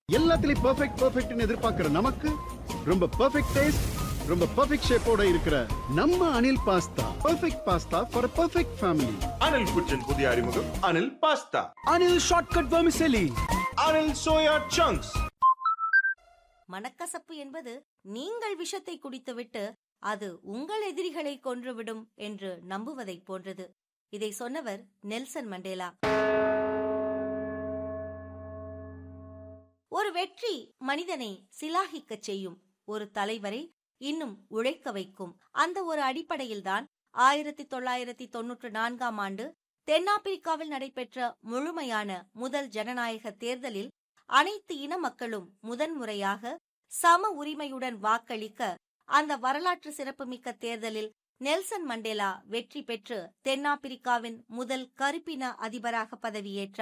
எல்லாத்துலயும் பெர்ஃபெக்ட் பெர்ஃபெக்ட்னு எதிர்பார்க்கிற நமக்கு ரொம்ப பெர்ஃபெக்ட் டேஸ்ட் ரொம்ப பெர்ஃபெக்ட் ஷேப்போட இருக்கிற நம்ம Anil pasta perfect pasta for perfect family Anil kitchen புதிய அறிமுகம் Anil pasta Anil shortcut vermicelli Anil soya chunks மனக்கசப்பு என்பது நீங்கள் விஷத்தை குடித்துவிட்டு அது உங்கள் எதிரிகளை கொன்றுவிடும் என்று நம்புவதைப் போன்றது இதை சொன்னவர் நெல்சன் மண்டேலா ஒரு வெற்றி மனிதனை சிலாகிக்கச் செய்யும் ஒரு தலைவரை இன்னும் உழைக்க வைக்கும் அந்த ஒரு அடிப்படையில்தான் ஆயிரத்தி தொள்ளாயிரத்தி தொன்னூற்று நான்காம் ஆண்டு தென்னாப்பிரிக்காவில் நடைபெற்ற முழுமையான முதல் ஜனநாயக தேர்தலில் அனைத்து இன மக்களும் முதன்முறையாக சம உரிமையுடன் வாக்களிக்க அந்த வரலாற்று சிறப்புமிக்க தேர்தலில் நெல்சன் மண்டேலா வெற்றி பெற்று தென்னாப்பிரிக்காவின் முதல் கருப்பின அதிபராக பதவியேற்றார்